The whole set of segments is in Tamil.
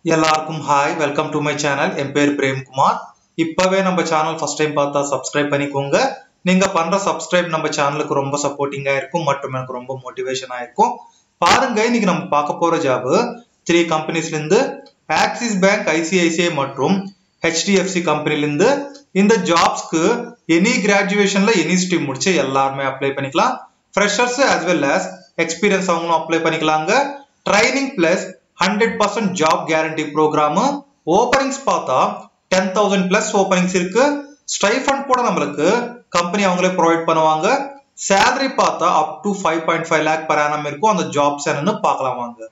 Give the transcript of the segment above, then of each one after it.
எல்லாருக்கும் hi welcome to my channel என் பேர் பிரேம்குமார் இப்பவே நம்ம சேனல் ஃபர்ஸ்ட் டைம் பார்த்தா சப்ஸ்கிரைப் பண்ணிக்கோங்க நீங்க பண்ற சப்ஸ்கிரைப் நம்ம சேனலுக்கு ரொம்ப சப்போர்ட்டிங்கா இருக்கும் மற்றும் எனக்கு ரொம்ப மோட்டிவேஷனா இருக்கும் பாருங்க இன்னைக்கு நம்ம பார்க்க போற ஜாப் த்ரீ கம்பெனிஸ்ல இருந்து ஆக்சிஸ் பேங்க் ஐசிஐசிஐ மற்றும் ஹெச்டிஎஃப்சி கம்பெனில இருந்து இந்த ஜாப்ஸ்க்கு எனி கிராஜுவேஷன்ல எனி ஸ்ட்ரீம் முடிச்சு எல்லாருமே அப்ளை பண்ணிக்கலாம் freshers as well as experience அவங்களும் அப்ளை பண்ணிக்கலாங்க training plus hundred percent job guarantee program openings பார்த்தா டென் தௌசண்ட் பிளஸ் ஓப்பனிங்ஸ் இருக்கு ஸ்டைஃபண்ட் கூட நம்மளுக்கு கம்பெனி அவங்களே ப்ரொவைட் பண்ணுவாங்க சேலரி பார்த்தா up to five point five lakh per annum இருக்கும் அந்த ஜாப்ஸ் என்னன்னு பார்க்கலாம் வாங்க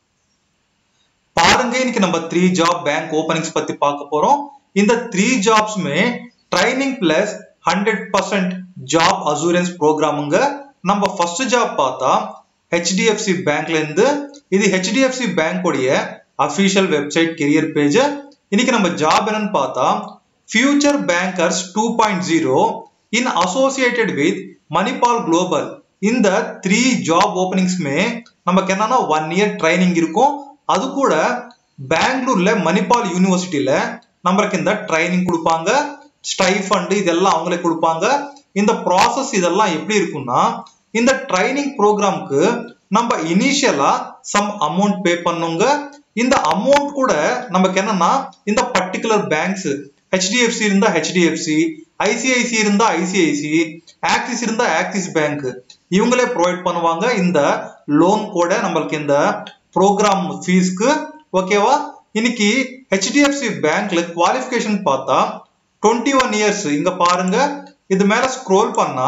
பாருங்க இன்னைக்கு நம்ம த்ரீ ஜாப் பேங்க் ஓப்பனிங்ஸ் பத்தி பார்க்க போறோம் இந்த த்ரீ ஜாப்ஸ்மே training plus hundred percent job assurance ப்ரோக்ராமுங்க நம்ம ஃபர்ஸ்ட் ஜாப் பார்த்தா ஹெச்டிஎஃப்சி பேங்க்ல இருந்து இது ஹெச்டிஎஃப்சி பேங்கோடைய அபிஷியல் வெப்சைட் கெரியர் பேஜ் இன்னைக்கு நம்ம ஜாப் என்னன்னு பார்த்தா future bankers two point zero in associated with Manipal global இந்த த்ரீ ஜாப் ஓப்பனிங்ஸ்மே நமக்கு என்னன்னா ஒன் இயர் ட்ரைனிங் இருக்கும் அது கூட பெங்களூர்ல மணிபால் யூனிவர்சிட்டியில நம்மளுக்கு இந்த ட்ரைனிங் கொடுப்பாங்க ஸ்டைஃபண்ட் இதெல்லாம் அவங்களே கொடுப்பாங்க இந்த ப்ராசஸ் இதெல்லாம் எப்படி இருக்கும்னா இந்த ட்ரைனிங் ப்ரோக்ராம்க்கு நம்ம இனிஷியலா சம் அமௌண்ட் பே பண்ணுங்க இந்த அமௌண்ட் கூட நமக்கு என்னன்னா இந்த பர்டிகுலர் பேங்க்ஸ் ஹெச்டிஎஃப்சி இருந்தா ஹெச்டிஎஃப்சி ஐசிஐசி இருந்தா ஐசிஐசி ஆக்சிஸ் இருந்தா ஆக்சிஸ் பேங்க் இவங்களே ப்ரொவைட் பண்ணுவாங்க இந்த லோன் கூட நம்மளுக்கு இந்த ப்ரோக்ராம் ஃபீஸ்க்கு ஓகேவா இன்னைக்கு ஹெச்டிஎஃப்சி பேங்க்ல குவாலிஃபிகேஷன் பார்த்தா டுவெண்ட்டி ஒன் இயர்ஸ் இங்க பாருங்க இது மேல ஸ்க்ரோல் பண்ணா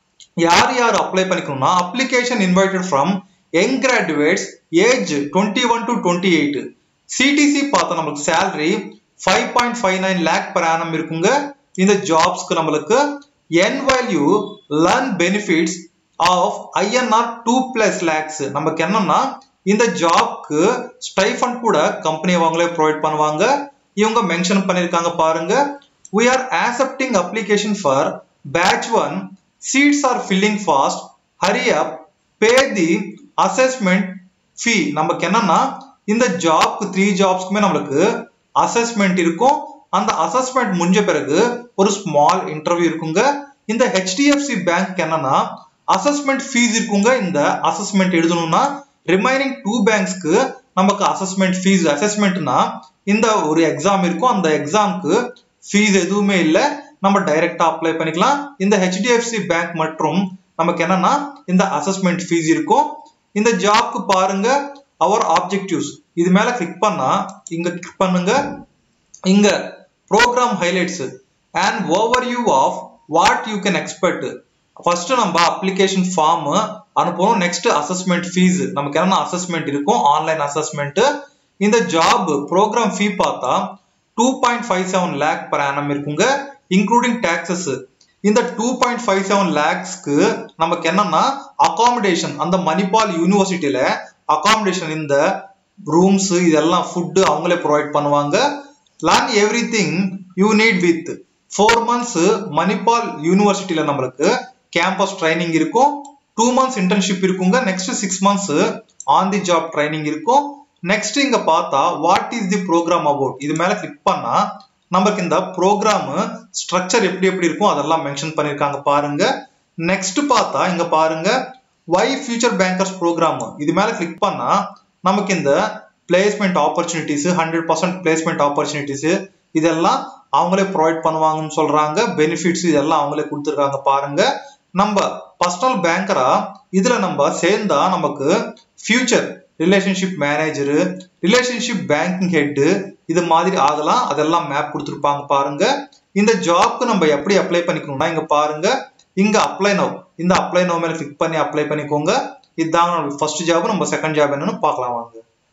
யார் யார் அப்ளை பண்ணிக்கணும்னா application invited from young graduates age twenty one to twenty eight CTC பார்த்தா நம்மளுக்கு salary five point five nine lakh per annum இருக்குங்க இந்த ஜாப்ஸ்க்கு நம்மளுக்கு என் value learn benefits of INR two plus lakhs நமக்கு என்னன்னா இந்த ஜாப்க்கு ஸ்டைஃபண்ட் கூட கம்பெனி அவங்களே ப்ரொவைட் பண்ணுவாங்க இவங்க மென்ஷன் பண்ணிருக்காங்க பாருங்க we are accepting application for batch 1 seats are filling fast hurry up pay the assessment fee நமக்கு என்னன்னா இந்த ஜாப்க்கு த்ரீ ஜாப்ஸ்க்குமே நம்மளுக்கு அசஸ்மெண்ட் இருக்கும் அந்த அசஸ்மெண்ட் முடிஞ்ச பிறகு ஒரு ஸ்மால் இன்டர்வியூ இருக்குங்க இந்த ஹெச்டிஎஃப்சி பேங்க் என்னன்னா அசஸ்மெண்ட் ஃபீஸ் இருக்குங்க இந்த அசஸ்மெண்ட் எழுதணும்னா ரிமைனிங் டூ பேங்க்ஸ்க்கு நமக்கு அசஸ்மெண்ட் ஃபீஸ் அசஸ்மெண்ட்னா இந்த ஒரு எக்ஸாம் இருக்கும் அந்த எக்ஸாம்க்கு ஃபீஸ் எதுவுமே இல்லை நம்ம டைரக்டா அப்ளை பண்ணிக்கலாம் இந்த ஹெச்டிஎஃப்சி பேங்க் மற்றும் நமக்கு என்னன்னா இந்த அசஸ்மெண்ட் ஃபீஸ் இருக்கும் இந்த ஜாப்க்கு பாருங்க அவர் ஆப்ஜெக்டிவ்ஸ் இது மேல கிளிக் பண்ணா இங்க கிளிக் பண்ணுங்க இங்க programme highlights and overview of what you can expect first நம்ம அப்ளிகேஷன் ஃபார்ம் அனுப்பணும் நெக்ஸ்ட் அசஸ்மெண்ட் ஃபீஸ் நமக்கு என்ன அசஸ்மெண்ட் இருக்கும் ஆன்லைன் அசஸ்மெண்ட் இந்த ஜாப் ப்ரோக்ராம் ஃபீ பார்த்தா two point five seven lakh per annum இருக்குங்க இன்க்ளூடிங் டாக்ஸஸ் இந்த டூ பாயிண்ட் ஃபைவ் செவன் லேக்ஸ்க்கு நமக்கு என்னன்னா அகாமடேஷன் அந்த மணிபால் யூனிவர்சிட்டியில அகாமடேஷன் இந்த ரூம்ஸ் இதெல்லாம் ஃபுட்டு அவங்களே ப்ரொவைட் பண்ணுவாங்க learn everything you need with four months Manipal யூனிவர்சிட்டியில நம்மளுக்கு கேம்பஸ் ட்ரைனிங் இருக்கும் டூ மந்த்ஸ் இன்டர்ன்ஷிப் இருக்குங்க next six months on the job training இருக்கும் நெக்ஸ்ட் இங்க பார்த்தா what is the programme about இது மேல கிளிக் பண்ணா நமக்கு இந்த ப்ரோக்ராம் ஸ்ட்ரக்சர் எப்படி எப்படி இருக்கும் அதெல்லாம் மென்ஷன் பண்ணிருக்காங்க பாருங்க நெக்ஸ்ட் பார்த்தா இங்க பாருங்க ஒய் ஃபியூச்சர் பேங்கர்ஸ் ப்ரோக்ராம் இது மேல கிளிக் பண்ணா நமக்கு இந்த placement opportunities hundred percent placement opportunities இதெல்லாம் அவங்களே ப்ரொவைட் பண்ணுவாங்கன்னு சொல்றாங்க பெனிஃபிட்ஸ் இதெல்லாம் அவங்களே கொடுத்துருக்காங்க பாருங்க நம்ம பர்சனல் பேங்கரா இதுல நம்ம சேர்ந்தா நமக்கு future relationship manager relationship banking head இது மாதிரி ஆகலாம் அதெல்லாம் மேப் கொடுத்துருப்பாங்க பாருங்க இந்த ஜாப்க்கு நம்ம எப்படி அப்ளை பண்ணிக்கணும்னா இங்க பாருங்க இங்க அப்ளை நோ இந்த அப்ளை நோ மேல கிளிக் பண்ணி அப்ளை பண்ணிக்கோங்க இதுதாங்க நம்ம ஃபர்ஸ்ட் ஜாப் நம்ம செகண்ட் ஜாப் என்னன்னு பார்க்கலாம் வாங்க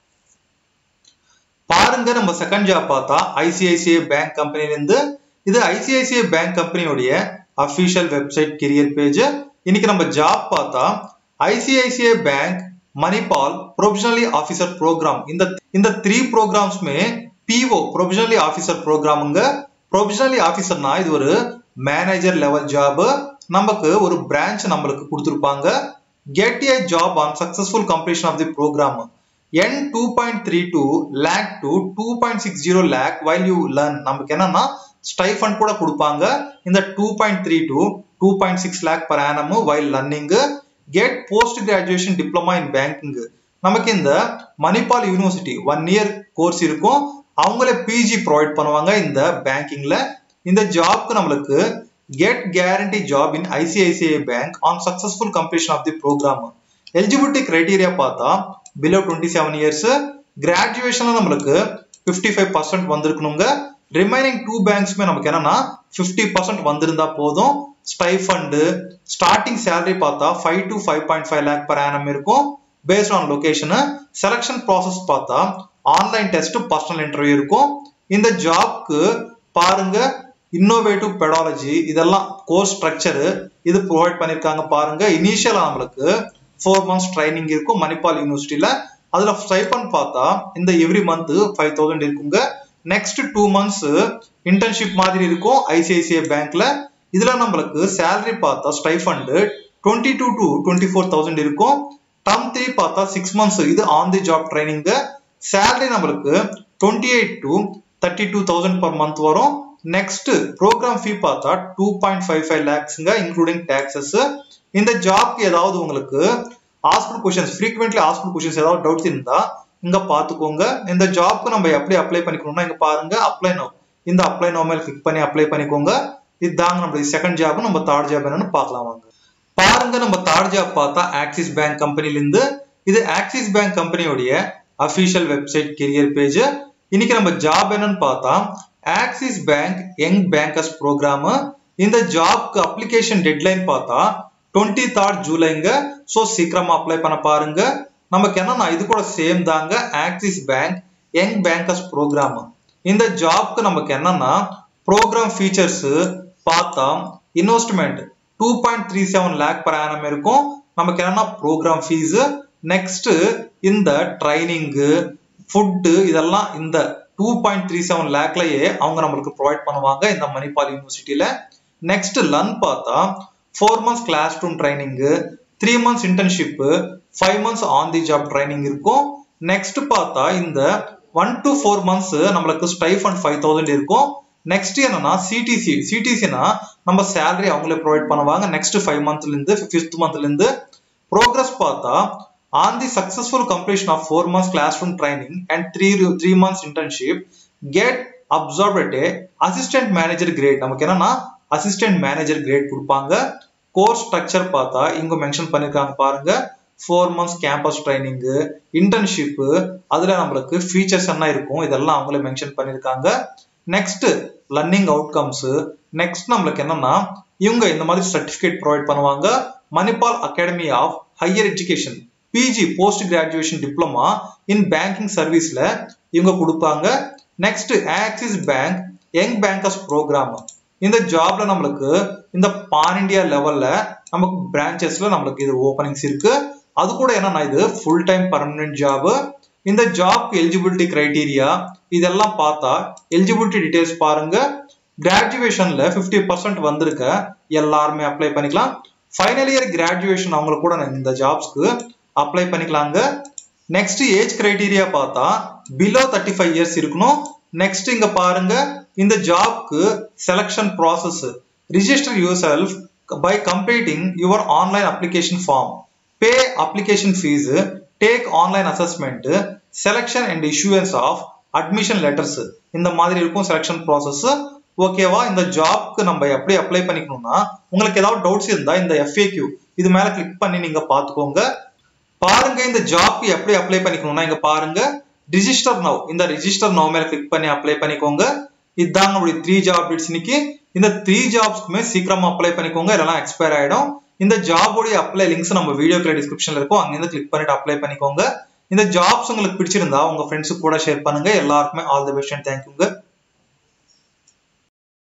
பாருங்க நம்ம செகண்ட் ஜாப் பார்த்தா ஐசிஐசிஐ பேங்க் கம்பெனில இருந்து இது ஐசிஐசிஐ பேங்க் கம்பெனியோடைய அபிஷியல் வெப்சைட் கெரியர் பேஜ் இன்னைக்கு நம்ம ஜாப் பார்த்தா ICICI bank Manipal provisionally officer programme இந்த இந்த த்ரீ ப்ரோக்ராம்ஸ்மே பிஓ ப்ரொவிஷனலி ஆஃபீஸர் ப்ரோக்ராமுங்க ப்ரொவிஷனலி ஆஃபீஸர்னா இது ஒரு மேனேஜர் லெவல் ஜாப் நமக்கு ஒரு பிரான்ச் நம்மளுக்கு கொடுத்துருப்பாங்க get a job on successful completion of the programme என் two point three two lakh to two point six zero lakh while you learn நமக்கு என்னன்னா ஸ்டைஃபண்ட் கூட கொடுப்பாங்க இந்த two point three two two point six lakh per annum while learning get post graduation diploma in banking நமக்கு இந்த Manipal university one year course இருக்கும் அவங்களே பிஜி ப்ரொவைட் பண்ணுவாங்க இந்த பேங்கிங்ல இந்த ஜாப்க்கு நம்மளுக்கு get guarantee job in ICICI bank on successful completion of the programme eligibility criteria பார்த்தா பிலோ டுவெண்ட்டி செவன் இயர்ஸ் கிராஜுவேஷன்ல நம்மளுக்கு ஃபிஃப்டி ஃபைவ் பர்சன்ட் வந்திருக்கணுங்க ரிமைனிங் டூ பேங்க்ஸ்மே நமக்கு என்னன்னா ஃபிஃப்டி பர்சன்ட் வந்திருந்தா போதும் ஸ்டைஃபண்டு ஸ்டார்டிங் சேலரி பார்த்தா five to five point five lakh per annum இருக்கும் based on location selection process பார்த்தா ஆன்லைன் டெஸ்ட் பர்சனல் இன்டர்வியூ இருக்கும் இந்த ஜாப்க்கு பாருங்க இன்னோவேட்டிவ் பெடாலஜி இதெல்லாம் கோர்ஸ் ஸ்ட்ரக்சரு இது ப்ரொவைட் பண்ணியிருக்காங்க பாருங்க இனிஷியலா நம்மளுக்கு ஃபோர் மந்த்ஸ் ட்ரைனிங் இருக்கும் மணிப்பால் யூனிவர்சிட்டியில அதுல ஸ்டைபன் பார்த்தா இந்த எவ்ரி மந்த் ஃபைவ் தௌசண்ட் இருக்குங்க நெக்ஸ்ட் டூ மந்த்ஸ் இன்டர்ன்ஷிப் மாதிரி இருக்கும் ஐசிஐசிஐ பேங்க்ல இதுல நம்மளுக்கு சேலரி பார்த்தா stipend twenty two to twenty four thousand இருக்கும் டர்ம் த்ரீ பார்த்தா சிக்ஸ் மந்த்ஸ் இது on the job training salary நம்மளுக்கு twenty eight to thirty two thousand per month வரும் நெக்ஸ்ட் ப்ரோக்ராம் ஃபீ பார்த்தா டூ பாயிண்ட் ஃபைவ் ஃபைவ் லேக்ஸுங்க இன்க்ளூடிங் டேக்ஸஸ் இந்த ஜாப்க்கு ஏதாவது உங்களுக்கு hospital questions frequently hospital questions ஏதாவது டவுட்ஸ் இருந்தா இங்க பாத்துக்கோங்க இந்த ஜாப்க்கு நம்ம எப்படி அப்ளை பண்ணிக்கணும்னா இங்க பாருங்க அப்ளை நோ இந்த அப்ளை நோ மேல் கிளிக் பண்ணி அப்ளை பண்ணிக்கோங்க இதுதாங்க நம்மளுக்கு செகண்ட் ஜாப் நம்ம தேர்ட் ஜாப் என்னன்னு பார்க்கலாம் வாங்க பாருங்க நம்ம தேர்ட் ஜாப் பார்த்தா ஆக்சிஸ் பேங்க் கம்பெனில இருந்து இது ஆக்சிஸ் பேங்க் கம்பெனியோடைய அபிஷியல் வெப்சைட் கெரியர் பேஜ் இன்னைக்கு நம்ம ஜாப் என்னன்னு பார்த்தா Axis bank young bankers programme இந்த ஜாப்க்கு அப்ளிகேஷன் டெட்லைன் பார்த்தா டுவெண்ட்டி தேர்ட் ஜூலைங்க ஸோ சீக்கிரமா அப்ளை பண்ண பாருங்க நமக்கு என்னன்னா இது கூட சேம் தாங்க axis bank young bankers programme இந்த ஜாப்க்கு நமக்கு என்னன்னா ப்ரோக்ராம் ஃபீச்சர்ஸ் பார்த்தா investment two point three seven lakh per annum இருக்கும் நமக்கு என்னன்னா ப்ரோக்ராம் ஃபீஸ் நெக்ஸ்ட் இந்த ட்ரைனிங்கு ஃபுட்டு இதெல்லாம் இந்த டூ பாயிண்ட் த்ரீ செவன் லேக்லயே அவங்க நம்மளுக்கு ப்ரொவைட் பண்ணுவாங்க இந்த மணிப்பால் யூனிவர்சிட்டியில நெக்ஸ்ட் லன் பார்த்தா four months classroom training three months internship five months on the job training இருக்கும் நெக்ஸ்ட் பார்த்தா இந்த ஒன் டு ஃபோர் மந்த்ஸ் நம்மளுக்கு ஸ்டைஃபண்ட் ஃபைவ் தௌசண்ட் இருக்கும் நெக்ஸ்ட் என்னன்னா சிடிசி சிடிசினா நம்ம சேலரி அவங்களே ப்ரொவைட் பண்ணுவாங்க நெக்ஸ்ட் ஃபைவ் மந்த்ல இருந்து ஃபிஃப்த் மந்த்ல இருந்து ப்ரோக்ரஸ் பார்த்தா on the successful completion of four months classroom training and three three months internship get absorb assistant manager grade நமக்கு என்னன்னா அசிஸ்டன்ட் மேனேஜர் கிரேட் கொடுப்பாங்க கோர்ஸ் ஸ்ட்ரக்சர் பார்த்தா இங்க மென்ஷன் பண்ணிருக்காங்க பாருங்க four months campus training internship அதுல நம்மளுக்கு ஃபீச்சர்ஸ் என்ன இருக்கும் இதெல்லாம் அவங்களே மென்ஷன் பண்ணிருக்காங்க நெக்ஸ்ட் லர்னிங் அவுட்கம்ஸ் நெக்ஸ்ட் நம்மளுக்கு என்னன்னா இவங்க இந்த மாதிரி சர்டிபிகேட் ப்ரொவைட் பண்ணுவாங்க Manipal academy of higher education PG post graduation diploma in banking சர்வீஸ்ல இவங்க கொடுப்பாங்க next Axis bank young bankers programme இந்த ஜாப்ல நம்மளுக்கு இந்த பான் இண்டியா லெவல்ல நமக்கு பிரான்ச்சஸ்ல நம்மளுக்கு இது ஓப்பனிங்ஸ் இருக்கு அது கூட என்னன்னா இது ஃபுல் டைம் பர்மனன்ட் ஜாப் இந்த ஜாப்க்கு எலிஜிபிலிட்டி கிரைட்டீரியா இதெல்லாம் பார்த்தா எலிஜிபிலிட்டி டீடைல்ஸ் பாருங்க கிராஜுவேஷன்ல ஃபிஃப்டி பர்சன்ட் வந்திருக்க எல்லாருமே அப்ளை பண்ணிக்கலாம் ஃபைனல் இயர் கிராஜுவேஷன் அவங்களுக்கு கூட இந்த ஜாப்ஸ்க்கு அப்ளை பண்ணிக்கலாங்க நெக்ஸ்ட் ஏஜ் கிரைட்டீரியா பார்த்தா பிலோ தேர்ட்டி ஃபைவ் இயர்ஸ் இருக்கணும் நெக்ஸ்ட் இங்க பாருங்க இந்த ஜாப்க்கு selection process register yourself by completing your online application form pay application fees take online assessment selection and issuance of admission letters இந்த மாதிரி இருக்கும் செலக்ஷன் ப்ராசஸ் ஓகேவா இந்த ஜாப்க்கு நம்ம எப்படி அப்ளை பண்ணிக்கணும்னா உங்களுக்கு ஏதாவது டவுட்ஸ் இருந்தா இந்த எஃப்ஏக்யூ இது மேல கிளிக் பண்ணி நீங்க பாத்துக்கோங்க பாருங்க இந்த ஜாப்க்கு எப்படி அப்ளை பண்ணிக்கணும்னா இங்க பாருங்க ரிஜிஸ்டர் நவ் இந்த ரிஜிஸ்டர் நவ் மேல கிளிக் பண்ணி அப்ளை பண்ணிக்கோங்க இதுதாங்க நம்மளுடைய த்ரீ ஜாப் அப்டேட்ஸ் இன்னைக்கு இந்த த்ரீ ஜாப்ஸ்க்குமே சீக்கிரமா அப்ளை பண்ணிக்கோங்க இல்லைனா எக்ஸ்பயர் ஆயிடும் இந்த ஜாபோடைய அப்ளை லிங்க்ஸ் நம்ம வீடியோக்குள்ள டிஸ்கிரிப்ஷன்ல இருக்கும் அங்கிருந்து கிளிக் பண்ணிட்டு அப்ளை பண்ணிக்கோங்க இந்த ஜாப்ஸ் உங்களுக்கு பிடிச்சிருந்தா உங்க ஃப்ரெண்ட்ஸுக்கு கூட ஷேர் பண்ணுங்க எல்லாருக்குமே ஆல் தி பெஸ்ட் அண்ட் தேங்க்யூங்க